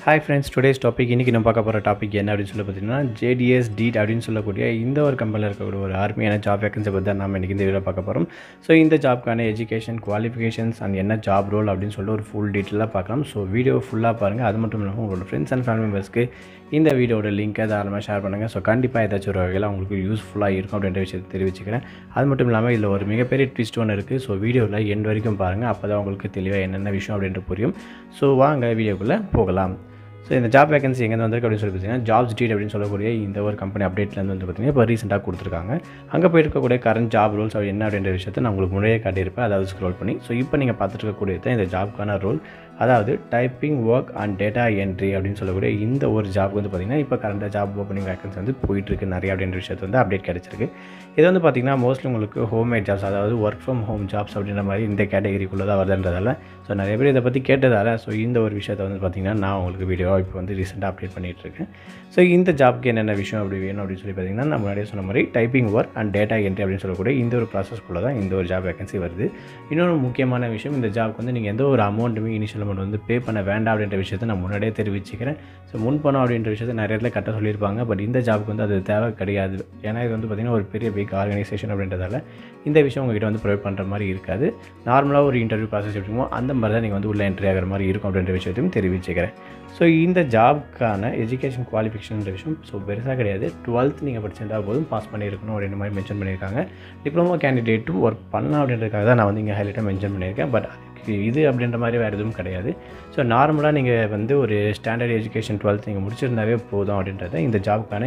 hi friends today's topic இன்றைக்கி நம்ம பார்க்க போகிற டாபிக் என்ன அப்படின்னு சொல்லி பார்த்தீங்கன்னா ஜேடிஎஸ் டீட் அப்படின்னு சொல்லக்கூடிய இந்த ஒரு கம்பெனியில் இருக்கக்கூடிய ஒரு ஆர்மியான ஜாப் வேகன்சி பற்றி தான் நம்ம இன்றைக்கி இந்த வீடியோ பார்க்க போகிறோம் ஸோ இந்த ஜாப்க்கான எஜுகேஷன் குவாலிஃபிகேஷன்ஸ் அண்ட் என்ன ஜாப் ரோல் அப்படின்னு சொல்லிட்டு ஒரு ஃபுல் டீட்டெயிலாக பார்க்கலாம் ஸோ வீடியோ ஃபுல்லாக பாருங்கள் அது மட்டும் இல்லாமல் உங்களோட ஃப்ரெண்ட்ஸ் அண்ட் ஃபேமிலி மெம்பர்ஸ்க்கு இந்த வீடியோட லிங்க்கை தாராளமாக ஷேர் பண்ணுங்கள் ஸோ கண்டிப்பாக ஏதாச்சும் ஒரு வகையில் உங்களுக்கு யூஸ்ஃபுல்லாக இருக்கும் அப்படின்ற விஷயத்தை தெரிவிச்சுக்கிறேன் அது மட்டும் இல்லாமல் இதில் ஒரு மிகப்பெரிய ட்விஸ்ட் ஒன்று இருக்குது ஸோ வீடியோவில் எண்ட் வரைக்கும் பாருங்கள் அப்போ தான் உங்களுக்கு தெளிவாக என்னென்ன விஷயம் அப்படின்ட்டு புரியும் ஸோ வாங்க வீடியோக்குள்ளே போகலாம் ஸோ இந்த ஜாப் வேகன்சி எங்கே வந்திருக்கு அப்படின்னு சொல்லி பார்த்தீங்கன்னா ஜாப்ஸ் டீட் அப்படின்னு சொல்லக்கூடிய இந்த ஒரு கம்பெனி அப்டேட்லேருந்து வந்து பார்த்தீங்கன்னா இப்போ ரீசெண்டாக கொடுத்துருக்காங்க அங்கே போயிருக்கக்கூடிய கரண்ட் ஜாப் ரோல்ஸ் அப்படி என்ன அப்படின்ற விஷயத்தை நான் உங்களுக்கு முன்னாடியே காட்டியிருப்பேன் அதாவது ஸ்க்ரோல் பண்ணி ஸோ இப்போ நீங்கள் பார்த்துட்டு இருக்கக்கூடியது தான் இந்த ஜாப்க்கான ரோல் அதாவது typing work and data entry அப்படின்னு சொல்லக்கூடிய இந்த ஒரு ஜாப் வந்து பார்த்திங்கன்னா இப்போ கரண்டாக ஜாப் ஓப்பனிங் வேகன்சி வந்து போயிட்டுருக்கு நிறைய அப்படின்ற விஷயத்தை வந்து அப்டேட் கிடச்சிருக்கு இது வந்து பார்த்திங்கன்னா மோஸ்ட்லி உங்களுக்கு ஹோம்மேட் ஜாப்ஸ் அதாவது ஒர்க் ஃப்ரம் ஹோம் ஜாப்ஸ் அப்படின்ற மாதிரி இந்த கேட்டகரிக்குள்ளே தான் வருதுன்றதால ஸோ நிறைய பேர் இதை பற்றி கேட்டதால் ஸோ இந்த ஒரு விஷயத்தை வந்து பார்த்திங்கன்னா நான் உங்களுக்கு வீடியோவாக இப்போ வந்து ரீசெண்டாக அப்டேட் பண்ணிகிட்டு இருக்கேன் ஸோ இந்த ஜாப்க்கு என்னென்ன விஷயம் அப்படி வேணும் அப்படின்னு சொல்லி பார்த்திங்கன்னா நான் முன்னாடியே சொன்ன மாதிரி typing work and data entry அப்படின்னு சொல்லக்கூடிய இந்த ஒரு ப்ராசஸ்க்குள்ளே தான் இந்த ஒரு ஜாப் வேகன்சி வருது இன்னொரு முக்கியமான விஷயம் இந்த ஜாப்க்கு வந்து நீங்கள் எந்த ஒரு அமௌண்ட்டுமே இனிஷியல் அமௌண்ட் வந்து பே பண்ண வேண்டாம் அப்படின்ற விஷயத்தை நான் முன்னாடியே தெரிவிச்சுக்கிறேன் ஸோ முன் பணம் அப்படின்ற விஷயத்தை நிறைய இடத்துல கட்ட சொல்லியிருப்பாங்க பட் இந்த ஜாப்க்கு வந்து அது தேவை கிடையாது ஏன்னா இது வந்து பார்த்திங்கன்னா ஒரு பெரிய பிக் ஆர்கனைசேஷன் அப்படின்றதால இந்த விஷயம் உங்ககிட்ட வந்து ப்ரொவைட் பண்ணுற மாதிரி இருக்காது நார்மலாக ஒரு இன்டர்வியூ ப்ராசஸ் எப்படிமோ அந்த மாதிரி தான் நீங்கள் வந்து உள்ள என்ட்ரி ஆகிற மாதிரி இருக்கும் அப்படின்ற விஷயத்தையும் தெரிவிச்சுக்கிறேன் ஸோ இந்த ஜாப்க்கான எஜுகேஷன் குவாலிஃபிகேஷன்ற விஷயம் ஸோ பெருசாக கிடையாது டுவெல்த் நீங்கள் படிச்சிருந்தா போதும் பாஸ் பண்ணியிருக்கணும் அப்படின்ற மாதிரி மென்ஷன் பண்ணியிருக்காங்க டிப்ளமோ கேண்டிடேட்டும் ஒர்க் பண்ணலாம் அப்படின்றதுக்காக தான் நான் வந்து இங்கே ஹைலைட்டாக மென்ஷன் பண்ணியிருக்கேன் பட் அதுக்கு இது அப்படின்ற மாதிரி வேறு எதுவும் கிடையாது ஸோ நார்மலாக நீங்கள் வந்து ஒரு ஸ்டாண்டர்ட் எஜுகேஷன் டுவெல்த் நீங்கள் முடிச்சிருந்தாவே போதும் அப்படின்றத இந்த ஜாப்க்கான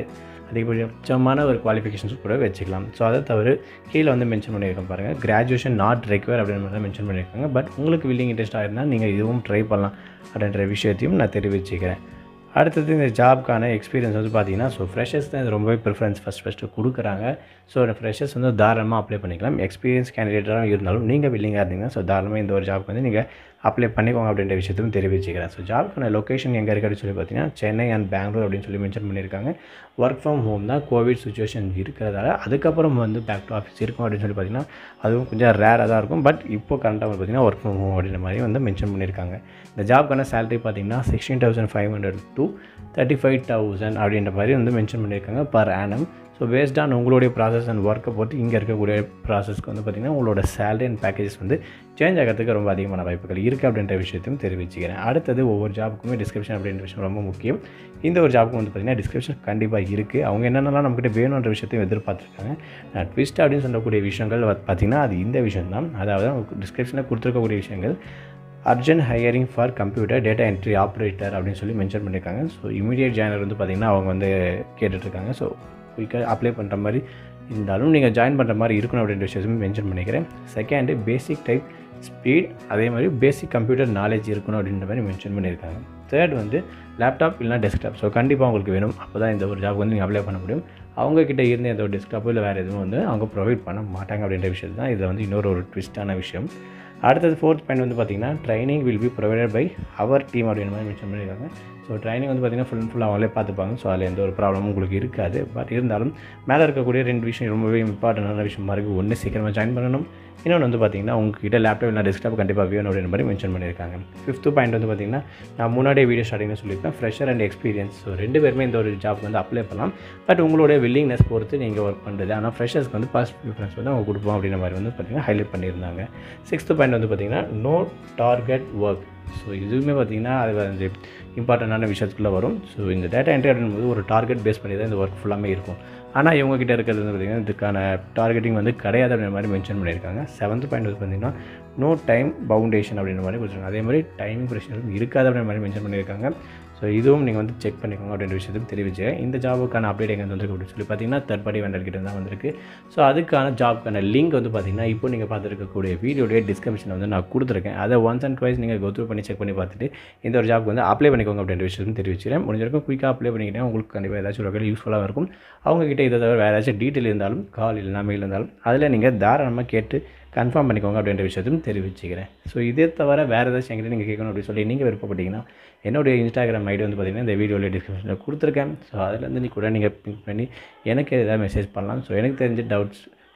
அதிகபட்சமான ஒரு குவாலிஃபிகேஷன்ஸ் கூட வச்சுக்கலாம் ஸோ அதை தவிர கீழே வந்து மென்ஷன் பண்ணியிருக்கேன் பாருங்கள் கிராஜுவேஷன் நாட் ரெக்வயர் அப்படின்ற மாதிரி மென்ஷன் பண்ணியிருக்காங்க பட் உங்களுக்கு வில்லிங் இன்ட்ரெஸ்ட்டாக இருந்தால் நீங்கள் இதுவும் ட்ரை பண்ணலாம் அப்படின்ற விஷயத்தையும் நான் தெரிவிச்சுக்கிறேன் அடுத்தது இந்த ஜாப்க்கான எக்ஸ்பீரியன்ஸ் வந்து பார்த்தீங்கன்னா ஸோ ஃப்ரெஷர்ஸ் தான் இது ரொம்பவே ப்ரிஃபரன்ஸ் ஃபஸ்ட் ஃபஸ்ட்டு கொடுக்குறாங்க ஸோ அந்த ஃப்ரெஷர்ஸ் வந்து தாராளமாக அப்ளை பண்ணிக்கலாம் எக்ஸ்பீரியன்ஸ் கேண்டிடேட்டாக இருந்தாலும் நீங்கள் வில்லிங்காக இருந்தீங்கன்னா ஸோ தாராளமாக இந்த ஒரு ஜாப்க்கு வந்து நீங்கள் அப்ளை பண்ணிக்கோங்க அப்படின்ற விஷயத்தையும் தெரிவிச்சுக்கிறேன் ஸோ ஜாப்க்கான லொக்கேஷன் எங்கே இருக்குது சொல்லி பார்த்தீங்கன்னா சென்னை அண்ட் பெங்களூர் அப்படின்னு சொல்லி மென்ஷன் பண்ணியிருக்காங்க ஒர்க் ஃப்ரம் ஹோம் தான் கோவிட் சுச்சுவேஷன் இருக்கிறதால அதுக்கப்புறம் வந்து பேக் டு ஆஃபீஸ் இருக்கும் அப்படின்னு சொல்லி பார்த்தீங்கன்னா அதுவும் கொஞ்சம் ரேராக தான் இருக்கும் பட் இப்போ கரண்ட்டாக வந்து பார்த்தீங்கன்னா ஒர்க் ஃப்ரம் ஹோம் அப்படின்ற மாதிரி வந்து மென்ஷன் பண்ணியிருக்காங்க இந்த ஜாப்க்கான சேலரி பார்த்தீங்கன்னா sixteen thousand five hundred to thirty five thousand அப்படின்ற மாதிரி வந்து மென்ஷன் பண்ணியிருக்காங்க per annum so based on உங்களுடைய ப்ராசஸ் அண்ட் ஒர்க்கை பொறுத்து இங்கே இருக்கக்கூடிய ப்ராசஸ்க்கு வந்து பார்த்திங்கன்னா உங்களோட சேலரி அண்ட் பேக்கேஜஸ் வந்து சேஞ்ச் ஆகிறதுக்கு ரொம்ப அதிகமான வாய்ப்புகள் இருக்குது அப்படின்ற விஷயத்தையும் தெரிவிச்சுக்கிறேன் அடுத்தது ஒவ்வொரு ஜாப்புக்குமே டிஸ்கிரிப்ஷன் அப்படின்ற விஷயம் ரொம்ப முக்கியம் இந்த ஒரு ஜாப்புக்கு வந்து பார்த்திங்கன்னா டிஸ்கிரிப்ஷன் கண்டிப்பாக இருக்குது அவங்க என்னென்னலாம் நம்மக்கிட்ட வேணுன்ற விஷயத்தையும் எதிர்பார்த்துருக்காங்க நான் ட்விஸ்ட் அப்படின்னு சொல்லக்கூடிய விஷயங்கள் பார்த்திங்கன்னா அது இந்த விஷயம் தான் அதாவது டிஸ்கிரிப்ஷனில் கொடுத்துருக்கக்கூடிய விஷயங்கள் urgent hiring for computer data entry operator அப்படின்னு சொல்லி மென்ஷன் பண்ணியிருக்காங்க ஸோ இமீடியட் ஜாயினர் வந்து பார்த்திங்கன்னா அவங்க வந்து கேட்டுட்ருக்காங்க ஸோ குயிக்காக அப்ளை பண்ணுற மாதிரி இருந்தாலும் நீங்கள் ஜாயின் பண்ணுற மாதிரி இருக்கணும் அப்படின்ற விஷயத்தையும் மென்ஷன் பண்ணிக்கிறேன் செகண்டு பேசிக் டைப் ஸ்பீட் அதே மாதிரி பேசிக் கம்ப்யூட்டர் நாலேஜ் இருக்கணும் அப்படின்ற மாதிரி மென்ஷன் பண்ணியிருக்காங்க தேர்ட் வந்து லேப்டாப் இல்லைனா டெஸ்க்டாப் ஸோ கண்டிப்பாக உங்களுக்கு வேணும் அப்போ தான் இந்த ஒரு ஜாப் வந்து நீங்கள் அப்ளை பண்ண முடியும் அவங்கக்கிட்ட இருந்து எந்த ஒரு டெஸ்க்டாப்போ இல்லை வேறு எதுவும் வந்து அவங்க ப்ரொவைட் பண்ண மாட்டாங்க அப்படின்ற விஷயம் தான் இதில் வந்து இன்னொரு ஒரு ட்விஸ்ட்டான விஷயம் அடுத்தது ஃபோர்த் பாயிண்ட் வந்து பார்த்திங்கன்னா training will be provided by our team அப்படின்ற மாதிரி மென்ஷன் பண்ணியிருக்காங்க ஸோ ட்ரைனிங் வந்து பார்த்திங்கன்னா ஃபுல் அண்ட் ஃபுல் அவங்களே பார்த்துப்பாங்க ஸோ அதில் எந்த ஒரு ப்ராப்ளமும் உங்களுக்கு இருக்காது பட் இருந்தாலும் மேலே இருக்கக்கூடிய ரெண்டு விஷயம் ரொம்பவே இம்பார்ட்டண்டான விஷயமா இருக்குது ஒன்று சீக்கிரமாக ஜாயின் பண்ணணும் இன்னொன்று வந்து பார்த்திங்கன்னா உங்ககிட்ட லேப்டாப் இல்லை டெஸ்க்டாப் கண்டிப்பாக வேணும் அப்படின்ற மாதிரி மென்ஷன் பண்ணியிருக்காங்க ஃபிஃப்த்து பாயிண்ட் வந்து பார்த்திங்கன்னா நான் முன்னாடியே வீடியோ ஸ்டார்டிங்கில் சொல்லியிருப்பேன் ஃப்ரெஷர் அண்ட் எக்ஸ்பீரியன்ஸ் ஸோ ரெண்டு பேருமே இந்த ஒரு ஜாப் வந்து அப்ளை பண்ணலாம் பட் உங்களுடைய வில்லிங்னஸ் பொறுத்து நீங்கள் ஒர்க் பண்ணுறது ஆனால் ஃப்ரெஷர்ஸ்க்கு வந்து ஃபஸ்ட் ப்ரிஃபரன்ஸ் வந்து அவங்க கொடுப்போம் அப்படின்ற மாதிரி வந்து பார்த்திங்கன்னா ஹைலைட் பண்ணியிருந்தாங்க சிக்ஸ்த்து பாயிண்ட் வந்து பார்த்திங்கன்னா நோ டார்கெட் ஒர்க் ஸோ இதுவுமே பார்த்திங்கன்னா அது வந்து இம்பார்ட்டண்டான விஷயத்துக்குள்ளே வரும் ஸோ இந்த டேட்டா என்ட்ரி அப்படின்போது ஒரு டார்கெட் பேஸ் பண்ணி தான் இந்த ஒர்க் ஃபுல்லாமே இருக்கும் ஆனால் இவங்ககிட்ட இருக்கிறது வந்து பார்த்திங்கன்னா இதுக்கான டார்கெட்டிங் வந்து கிடையாது அப்படின்ற மாதிரி மென்ஷன் பண்ணியிருக்காங்க செவன்த் பாயிண்ட் வந்து பார்த்திங்கன்னா நோ டைம் பவுண்டேஷன் அப்படின்ற மாதிரி கொடுத்துருக்காங்க அதே மாதிரி டைமிங் ப்ரெஷரும் இருக்காது அப்படின்ற மாதிரி மென்ஷன் பண்ணியிருக்காங்க ஸோ இதுவும் நீங்கள் வந்து செக் பண்ணிக்கோங்க அப்படின்ற விஷயத்தையும் தெரிவிச்சு இந்த ஜாபுக்கான அப்டேட் எங்கே வந்திருக்கு அப்படின்னு சொல்லி பார்த்தீங்கன்னா தேர்ட் பார்ட்டி வெண்டர் கிட்ட தான் வந்திருக்கு ஸோ அதுக்கான ஜாப்க்கான லிங்க் வந்து பார்த்தீங்கன்னா இப்போ நீங்கள் பார்த்துருக்கக்கூடிய வீடியோடைய டிஸ்கிரிப்ஷன் வந்து நான் கொடுத்துருக்கேன் அதை ஒன்ஸ் அண்ட் ட்வைஸ் நீங்கள் கோத்ரூ பண்ணி செக் பண்ணி பார்த்துட்டு இந்த ஒரு ஜாப்க்கு வந்து அப்ளை பண்ணிக்கோங்க அப்படின்ற விஷயத்தையும் தெரிவிச்சிக்கிறேன் முடிஞ்சிருக்கும் குயிக்காக அப்ளை பண்ணிக்கிட்டேன் உங்களுக்கு கண்டிப்பாக ஏதாச்சும் ஒரு வகையில் யூஸ்ஃபுல்லாக இருக்கும் அவங்ககிட்ட இதை தவிர வேறு ஏதாச்சும் டீட்டெயில் இருந்தாலும் கால் இல்லைனா மெயில் இருந்தாலும் அதில் நீங்கள் தாராளமாக கேட்டு கன்ஃபார்ம் பண்ணிக்கோங்க அப்படின்ற விஷயத்தையும் தெரிவிச்சுக்கிறேன் ஸோ இதே தவிர வேறு ஏதாச்சும் எங்கிட்ட நீங்கள் கேட்கணும் அப்படின்னு சொல்லி நீங்கள் விருப்பப்பட்டீங்கன்னா என்னுடைய இன்ஸ்டாகிராம் ஐடி வந்து பார்த்திங்கன்னா இந்த வீடியோவில் டிஸ்கிரிப்ஷனில் கொடுத்துருக்கேன் ஸோ அதுலேருந்து நீ கூட நீங்கள் பிங்க் பண்ணி எனக்கு ஏதாவது மெசேஜ் பண்ணலாம் ஸோ எனக்கு தெரிஞ்ச டவுட்ஸ்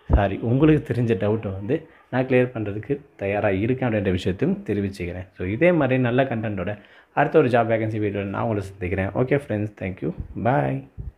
சாரி உங்களுக்கு தெரிஞ்ச டவுட்டை வந்து நான் கிளியர் பண்ணுறதுக்கு தயாராக இருக்கேன் அப்படின்ற விஷயத்தையும் தெரிவிச்சுக்கிறேன் ஸோ இதே மாதிரி நல்ல கண்டென்ட்டோட அடுத்த ஒரு ஜாப் வேகன்சி வீடியோவில் நான் உங்களை சந்திக்கிறேன் ஓகே ஃப்ரெண்ட்ஸ் தேங்க்யூ பாய்